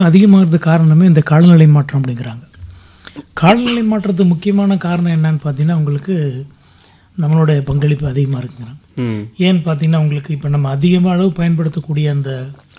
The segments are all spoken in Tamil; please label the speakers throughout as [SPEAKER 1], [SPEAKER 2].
[SPEAKER 1] அதிகமாகிறது காரணமே இந்த காலநிலை மாற்றம் அப்படிங்கிறாங்க காலநிலை மாற்றத்துக்கு முக்கியமான காரணம் என்னன்னு பார்த்தீங்கன்னா உங்களுக்கு நம்மளோட பங்களிப்பு அதிகமாக இருக்குங்கிறாங்க
[SPEAKER 2] ம்
[SPEAKER 1] ஏன்னு பார்த்தீங்கன்னா உங்களுக்கு இப்போ நம்ம அதிகமாக அளவு பயன்படுத்தக்கூடிய அந்த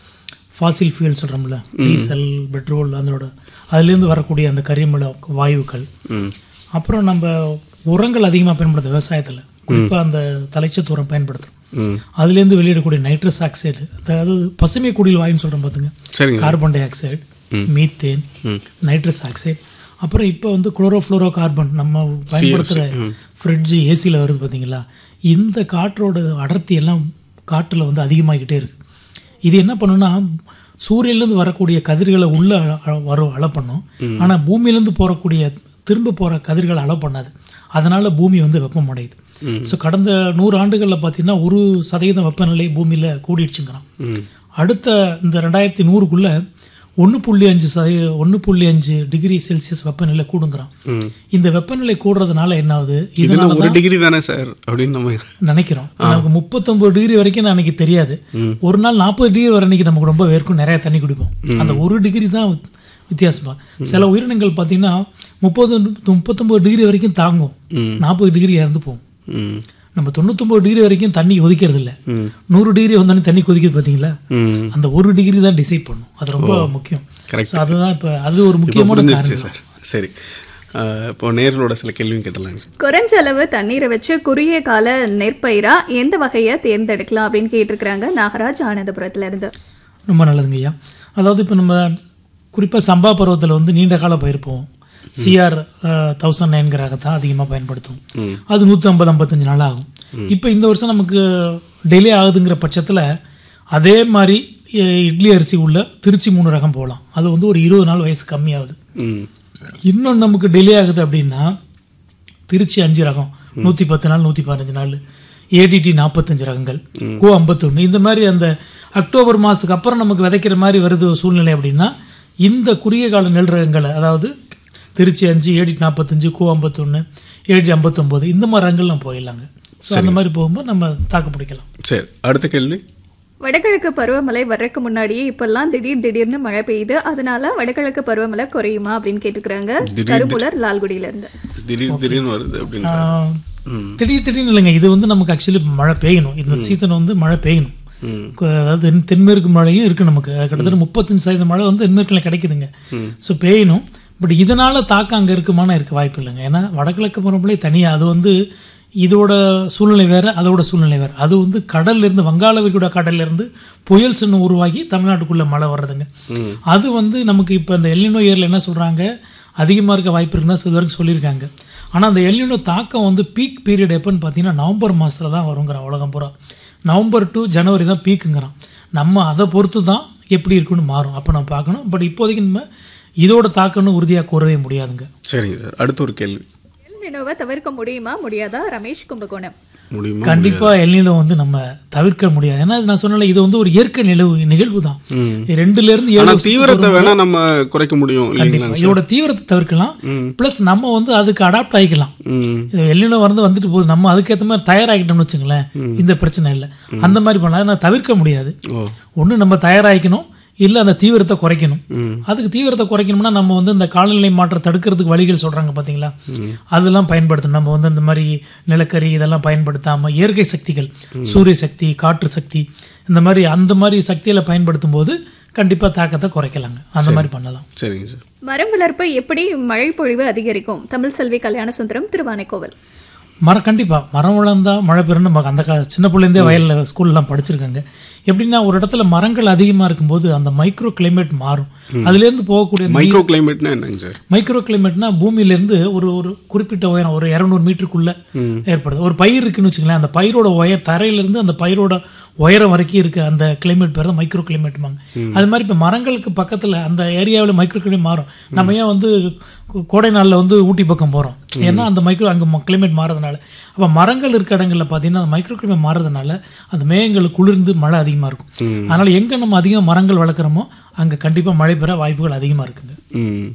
[SPEAKER 1] ஃபாசில் ஃபியூல் சொல்கிறோம்ல டீசல் பெட்ரோல் அதனோட அதுலேருந்து வரக்கூடிய அந்த கரிமல வாயுக்கள்
[SPEAKER 2] ம்
[SPEAKER 1] அப்புறம் நம்ம உரங்கள் அதிகமாக பயன்படுத்த விவசாயத்தில் குறிப்பாக அந்த தலைச்சத்து உரம் பயன்படுத்துகிறோம்
[SPEAKER 2] ம்
[SPEAKER 1] அதுலேருந்து வெளியிடக்கூடிய நைட்ரஸ் ஆக்சைடு அதாவது பசுமை குடில் வாயுன்னு சொல்கிறோம் பார்த்துங்க
[SPEAKER 2] சரிங்க
[SPEAKER 1] கார்பன் டை ஆக்சைடு மீத்தேன்
[SPEAKER 2] ம்
[SPEAKER 1] நைட்ரஸ் ஆக்சைடு அப்புறம் இப்போ வந்து குளோரோஃப்ளோரோ கார்பன் நம்ம பயன்படுத்துகிற ஃப்ரிட்ஜு ஏசியில் வருது பார்த்தீங்களா இந்த காற்றோட அடர்த்தி எல்லாம் காற்றில் வந்து அதிகமாகிக்கிட்டே இருக்கு இது என்ன பண்ணுன்னா சூரியன்லேருந்து வரக்கூடிய கதிர்களை உள்ள அ- வரும் அலை பண்ணும் ஆனால் பூமியிலேருந்து போகக்கூடிய திரும்ப போகிற கதிர்களை அலை பண்ணாது அதனால பூமி வந்து வெப்பமடையுது ஸோ கடந்த நூறு ஆண்டுகளில் பார்த்தீங்கன்னா ஒரு சதவீதம் வெப்பநிலை பூமியில் கூடிடுச்சுங்கிறான்
[SPEAKER 2] ம்
[SPEAKER 1] அடுத்த இந்த ரெண்டாயிரத்தி நூறுக்குள்ள ஒன்று புள்ளி அஞ்சு சதவீத ஒன்று புள்ளி அஞ்சு டிகிரி செல்சியஸ் வெப்பநிலை கூடுங்கிறான்
[SPEAKER 2] ம்
[SPEAKER 1] இந்த வெப்பநிலை கூடுறதுனால என்ன ஆகுது
[SPEAKER 2] இது
[SPEAKER 1] இதனால
[SPEAKER 2] ஒரு டிகிரி தானே சார் அப்படின்னு நம்ம
[SPEAKER 1] நினைக்கிறோம் நமக்கு முப்பத்தொன்பது டிகிரி வரைக்கும் நான் அன்னைக்கு தெரியாது ஒரு நாள் நாற்பது டிகிரி வரை அன்னைக்கு நமக்கு ரொம்ப வேர்க்கும் நிறைய தண்ணி குடிப்போம் அந்த ஒரு டிகிரி தான் வித்- வித்தியாசமா சில உயிரினங்கள் பார்த்தீங்கன்னா முப்பது முப்பத்தொன்பது டிகிரி வரைக்கும் தாங்கும் நாற்பது டிகிரி இறந்து போகும்
[SPEAKER 2] ம்
[SPEAKER 1] நம்ம தொண்ணூத்தொம்பது டிகிரி வரைக்கும் தண்ணி கொதிக்கிறது இல்ல
[SPEAKER 2] ம்
[SPEAKER 1] நூறு டிகிரி வந்தோடனே தண்ணி கொதிக்குது பார்த்தீங்களா
[SPEAKER 2] ம்
[SPEAKER 1] அந்த ஒரு டிகிரி தான் டிசைட் பண்ணும் அது ரொம்ப முக்கியம்
[SPEAKER 2] correct.
[SPEAKER 1] So அதுதான் இப்போ அது ஒரு
[SPEAKER 2] இப்போ
[SPEAKER 1] முக்கியமான
[SPEAKER 2] புரிஞ்சிருச்சு
[SPEAKER 1] காரணம்
[SPEAKER 2] சார் சரி அஹ், இப்போ நேர்களோட சில கேள்வியும் கேட்டலாங்க
[SPEAKER 3] குறைஞ்ச அளவு தண்ணீரை வச்சு குறுகிய கால நெற்பயிரா எந்த வகையை தேர்ந்தெடுக்கலாம் அப்படின்னு கேட்டிருக்கிறாங்க நாகராஜ் ஆனந்தபுரத்துல இருந்து
[SPEAKER 1] ரொம்ப நல்லதுங்க ஐயா அதாவது இப்போ நம்ம குறிப்பாக சம்பா பருவத்தில் வந்து நீண்ட கால பயிருப்போம் சிஆர் தௌசண்ட் நைன் தான் அதிகமாக பயன்படுத்தும் அது நூற்றி ஐம்பது ஐம்பத்தஞ்சு நாள் ஆகும் இப்போ இந்த வருஷம் நமக்கு டிலே ஆகுதுங்கிற பட்சத்தில் அதே மாதிரி அஹ், இட்லி அரிசி உள்ள திருச்சி மூணு ரகம் போகலாம் அது வந்து ஒரு இருபது நாள் வயசு கம்மியாகுது
[SPEAKER 2] ம்
[SPEAKER 1] இன்னும் நமக்கு டிலே ஆகுது அப்படின்னா திருச்சி அஞ்சு ரகம் நூற்றி பத்து நாள் நூற்றி பதினஞ்சு நாள் ஏடிடி நாற்பத்தஞ்சு ரகங்கள் கோ ஐம்பத்தொன்று இந்த மாதிரி அந்த அக்டோபர் மாதத்துக்கு அப்புறம் நமக்கு விதைக்கிற மாதிரி வருது ஒரு சூழ்நிலை அப்படின்னா இந்த குறுகிய கால நெல் ரகங்களை அதாவது திருச்சி அஞ்சு ஏடி நாற்பத்தஞ்சு கோ ஐம்பத்தொன்று ஏடி ஐம்பத்தொம்போது இந்த மாதிரி ரகங்கள்லாம் போயிடலாங்க ஸோ அந்த மாதிரி போகும்போது நம்ம தாக்கு பிடிக்கலாம்
[SPEAKER 2] சரி அடுத்த கேள்வி
[SPEAKER 3] வடகிழக்கு பருவமழை வர்றதுக்கு முன்னாடியே இப்பெல்லாம் திடீர் திடீர்னு மழை பெய்யுது அதனால வடகிழக்கு பருவமழை குறையுமா அப்படின்னு கேட்டுக்கிறாங்க கருப்புலர் லால்குடியில இருந்து
[SPEAKER 2] திடீர் திடீர்னு வருது அப்படின்னு
[SPEAKER 1] ஆஹ்,
[SPEAKER 2] ம்
[SPEAKER 1] திடீர் திடீர்னு இல்லைங்க இது வந்து நமக்கு ஆக்சுவலி மழை பெய்யணும் இந்த சீசன் வந்து மழை பெய்யணும்
[SPEAKER 2] ம்
[SPEAKER 1] கு- அதாவது தென் தென்மேற்கு மழையும் இருக்கு நமக்கு அது கிட்டத்தட்ட முப்பத்தஞ்சு சதவீதம் மழை வந்து தென்மேற்குல கிடைக்குதுங்க ஸோ பெய்யணும் பட் இதனால தாக்கம் அங்கே இருக்குமான இருக்க வாய்ப்பு இல்லைங்க ஏன்னா வடகிழக்கு பருவமழை தனியாக அது வந்து இதோட சூழ்நிலை வேற அதோட சூழ்நிலை வேற அது வந்து கடல்ல இருந்து வங்காள விரிகுடா கடல்ல இருந்து புயல் சின்னம் உருவாகி தமிழ்நாட்டுக்குள்ள மழை வர்றதுங்க அது வந்து நமக்கு இப்போ இந்த எல்லினோ இயரில் என்ன சொல்றாங்க அதிகமாக இருக்க வாய்ப்பு இருக்குன்னு தான் சில பேருக்கு சொல்லியிருக்காங்க ஆனால் அந்த எல்லினோ தாக்கம் வந்து பீக் பீரியட் எப்போன்னு பார்த்தீங்கன்னா நவம்பர் மாதத்தில் தான் வருங்கிறான் உலகம் பூரா நவம்பர் டு ஜனவரி தான் பீக்குங்கிறான் நம்ம அதை பொறுத்து தான் எப்படி இருக்குன்னு மாறும் அப்போ நம்ம பார்க்கணும் பட் இப்போதைக்கு நம்ம இதோட தாக்கம்னு உறுதியாக கூறவே முடியாதுங்க
[SPEAKER 2] சரிங்க சார் அடுத்த ஒரு கேள்வி
[SPEAKER 3] எல் நினோவை தவிர்க்க முடியுமா முடியாதா ரமேஷ் கும்பகோணம்
[SPEAKER 2] முடியுமா
[SPEAKER 1] கண்டிப்பா எல்நிலை வந்து நம்ம தவிர்க்க முடியாது ஏன்னா நான் சொன்னல இது வந்து ஒரு இயற்கை நிலவு நிகழ்வு தான்
[SPEAKER 2] ம்.
[SPEAKER 1] ரெண்டுல இருந்து ஏழு
[SPEAKER 2] ஆனா
[SPEAKER 1] வருஷத்துக்கு
[SPEAKER 2] தீவிரத்தை வேணா நம்ம குறைக்க முடியும் இல்லைங்களா
[SPEAKER 1] கண்டிப்பா இதோட தீவிரத்தை தவிர்க்கலாம் பிளஸ் நம்ம வந்து அதுக்கு அடாப்ட் ஆகிக்கலாம்
[SPEAKER 2] ம்
[SPEAKER 1] இது எல்லினோ வந்து வந்துட்டு போகுது நம்ம அதுக்கேற்ற மாதிரி தயாராகிட்டோம்னு வச்சுங்களேன் இந்த பிரச்சனை இல்லை அந்த மாதிரி பண்ணலாம் நான் தவிர்க்க முடியாது
[SPEAKER 2] ஓ
[SPEAKER 1] ஒன்று நம்ம தயாராகிக்கணும் இல்லை அந்த தீவிரத்தை குறைக்கணும் அதுக்கு தீவிரத்தை குறைக்கணும்னா நம்ம வந்து இந்த காலநிலை மாற்றம் தடுக்கிறதுக்கு வழிகள் சொல்றாங்க பார்த்தீங்களா அதெல்லாம் பயன்படுத்தணும் நம்ம வந்து இந்த மாதிரி நிலக்கரி இதெல்லாம் பயன்படுத்தாமல் இயற்கை சக்திகள் சூரிய சக்தி காற்று சக்தி இந்த மாதிரி அந்த மாதிரி சக்திகளை பயன்படுத்தும் போது கண்டிப்பாக தாக்கத்தை குறைக்கலாங்க அந்த மாதிரி பண்ணலாம்
[SPEAKER 2] சரிங்க சார்
[SPEAKER 3] மரம் வளர்ப்பு எப்படி மழை பொழிவு அதிகரிக்கும் தமிழ் செல்வி கல்யாண சுந்தரம் திருவானைக்கோவல்
[SPEAKER 1] மரம் கண்டிப்பா மரம் வளர்ந்தா மழை பெறும்னு நம்ம அந்த கா சின்ன பிள்ளைந்தே வயலில் ஸ்கூல்லாம் படிச்சிருக்காங்க எப்படின்னா ஒரு இடத்துல மரங்கள் அதிகமாக இருக்கும்போது அந்த மைக்ரோ கிளைமேட் மாறும் அதுலேருந்து போகக்கூடிய அந்த
[SPEAKER 2] மைக்ரோ கிளைமேட்னா என்னங்க சார்
[SPEAKER 1] மைக்ரோ கிளைமேட்னா பூமியிலேருந்து ஒரு ஒரு குறிப்பிட்ட உயரம் ஒரு இரநூறு மீட்டருக்குள்ள ஏற்படுது ஒரு பயிர் இருக்குன்னு வச்சுங்களேன் அந்த பயிரோட உயர் தரையிலிருந்து அந்த பயிரோட உயரம் வரைக்கும் இருக்க அந்த கிளைமேட் பேர் தான் மைக்ரோ கிளைமேட்மாங்க அது மாதிரி இப்போ மரங்களுக்கு பக்கத்தில் அந்த ஏரியாவில் மைக்ரோ கிளைமேட் மாறும் நம்ம ஏன் வந்து கோ- கோடை நாளில் வந்து ஊட்டி பக்கம் போகிறோம் ஏன்னா அந்த மைக்ரோ அங்கே கிளைமேட் மாறதுனால அப்போ மரங்கள் இருக்க இடங்களில் பார்த்தீங்கன்னா அந்த மைக்ரோ கிளைமேட் மாறதுனால அந்த மேகங்கள் குளிர்ந்து மழை அதிகமாக இருக்கும் அதனால் எங்கே நம்ம அதிகமாக மரங்கள் வளர்க்குறோமோ அங்கே கண்டிப்பாக மழை பெற வாய்ப்புகள் அதிகமாக இருக்குங்க
[SPEAKER 2] ம்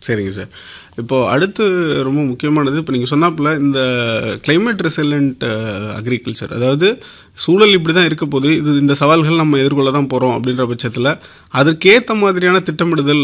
[SPEAKER 2] சரிங்க சார் இப்போ அடுத்து ரொம்ப முக்கியமானது இப்போ நீங்கள் சொன்னாப்புல இந்த climate ரெசிலண்ட் அக்ரிகல்ச்சர் அதாவது சூழல் இப்படி தான் இருக்க போகுது இது இந்த சவால்கள் நம்ம எதிர்கொள்ள தான் போகிறோம் அப்படின்ற பட்சத்தில் அதற்கேற்ற மாதிரியான திட்டமிடுதல்